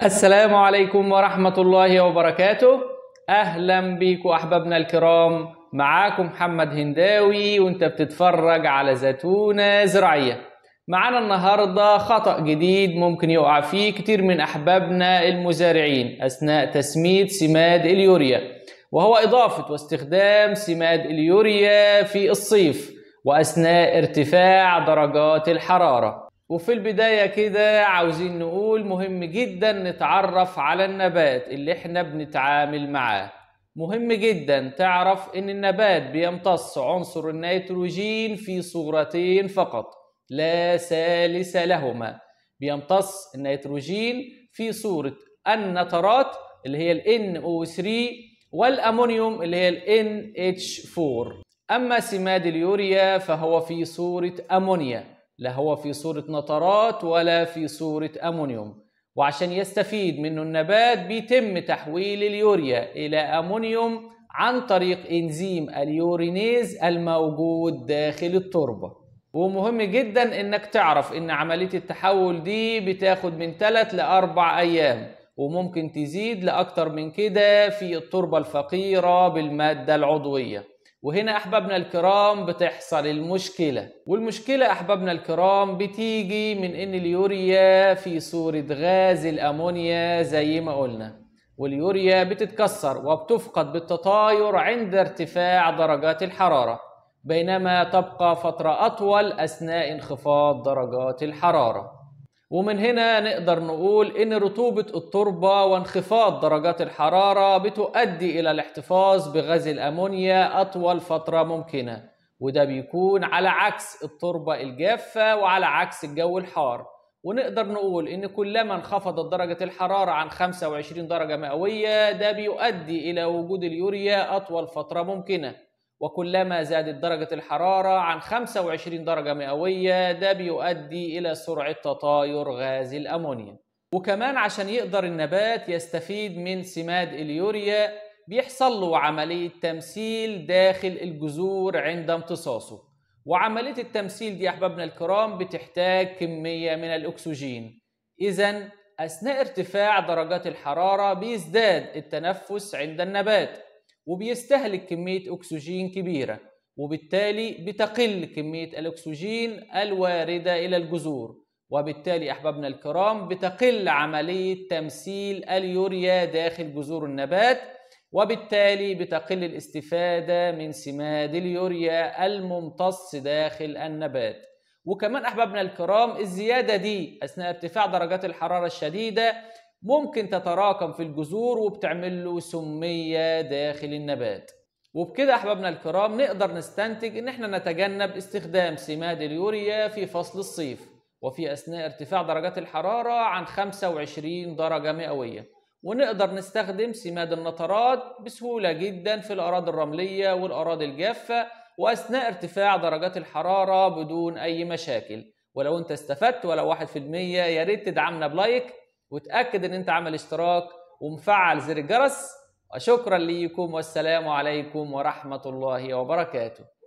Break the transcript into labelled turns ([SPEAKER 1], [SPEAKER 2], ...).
[SPEAKER 1] السلام عليكم ورحمة الله وبركاته أهلا بيكم أحبابنا الكرام معاكم محمد هنداوي وانت بتتفرج على زيتونة زراعية معانا النهاردة خطأ جديد ممكن يقع فيه كتير من أحبابنا المزارعين أثناء تسميد سماد اليوريا وهو إضافة واستخدام سماد اليوريا في الصيف وأثناء ارتفاع درجات الحرارة وفي البداية كده عاوزين نقول مهم جدا نتعرف على النبات اللي احنا بنتعامل معاه مهم جدا تعرف ان النبات بيمتص عنصر النيتروجين في صورتين فقط لا ثالث لهما بيمتص النيتروجين في صورة النترات اللي هي ال NO3 والأمونيوم اللي هي ال NH4 أما سماد اليوريا فهو في صورة أمونيا لا هو في صورة نترات ولا في صورة أمونيوم وعشان يستفيد منه النبات بيتم تحويل اليوريا إلى أمونيوم عن طريق إنزيم اليورينيز الموجود داخل التربة ومهم جدا إنك تعرف إن عملية التحول دي بتاخد من 3 لأربع أيام وممكن تزيد لأكتر من كده في التربة الفقيرة بالمادة العضوية وهنا احبابنا الكرام بتحصل المشكله والمشكله احبابنا الكرام بتيجي من ان اليوريا في صوره غاز الامونيا زي ما قلنا واليوريا بتتكسر وبتفقد بالتطاير عند ارتفاع درجات الحراره بينما تبقى فتره اطول اثناء انخفاض درجات الحراره ومن هنا نقدر نقول ان رطوبة التربة وانخفاض درجات الحرارة بتؤدي الى الاحتفاظ بغاز الامونيا اطول فترة ممكنة وده بيكون على عكس التربة الجافة وعلى عكس الجو الحار ونقدر نقول ان كلما انخفضت درجة الحرارة عن 25 درجة مئوية ده بيؤدي الى وجود اليوريا اطول فترة ممكنة وكلما زادت درجة الحرارة عن 25 درجة مئوية ده بيؤدي إلى سرعة تطاير غاز الأمونيا وكمان عشان يقدر النبات يستفيد من سماد اليوريا بيحصل له عملية تمثيل داخل الجذور عند امتصاصه وعملية التمثيل دي أحبابنا الكرام بتحتاج كمية من الأكسجين إذا أثناء ارتفاع درجات الحرارة بيزداد التنفس عند النبات وبيستهلك كمية أكسجين كبيرة وبالتالي بتقل كمية الأكسجين الواردة إلى الجذور وبالتالي أحبابنا الكرام بتقل عملية تمثيل اليوريا داخل جذور النبات وبالتالي بتقل الاستفادة من سماد اليوريا الممتص داخل النبات وكمان أحبابنا الكرام الزيادة دي أثناء ارتفاع درجات الحرارة الشديدة ممكن تتراكم في الجذور وبتعمل له سمية داخل النبات وبكده أحبابنا الكرام نقدر نستنتج إن احنا نتجنب استخدام سماد اليوريا في فصل الصيف وفي أثناء ارتفاع درجات الحرارة عن 25 درجة مئوية ونقدر نستخدم سماد النترات بسهولة جدا في الأراضي الرملية والأراضي الجافة وأثناء ارتفاع درجات الحرارة بدون أي مشاكل ولو أنت استفدت ولو واحد في المية يا ريت تدعمنا بلايك وتأكد ان انت عمل اشتراك ومفعل زر الجرس وشكرا ليكم والسلام عليكم ورحمة الله وبركاته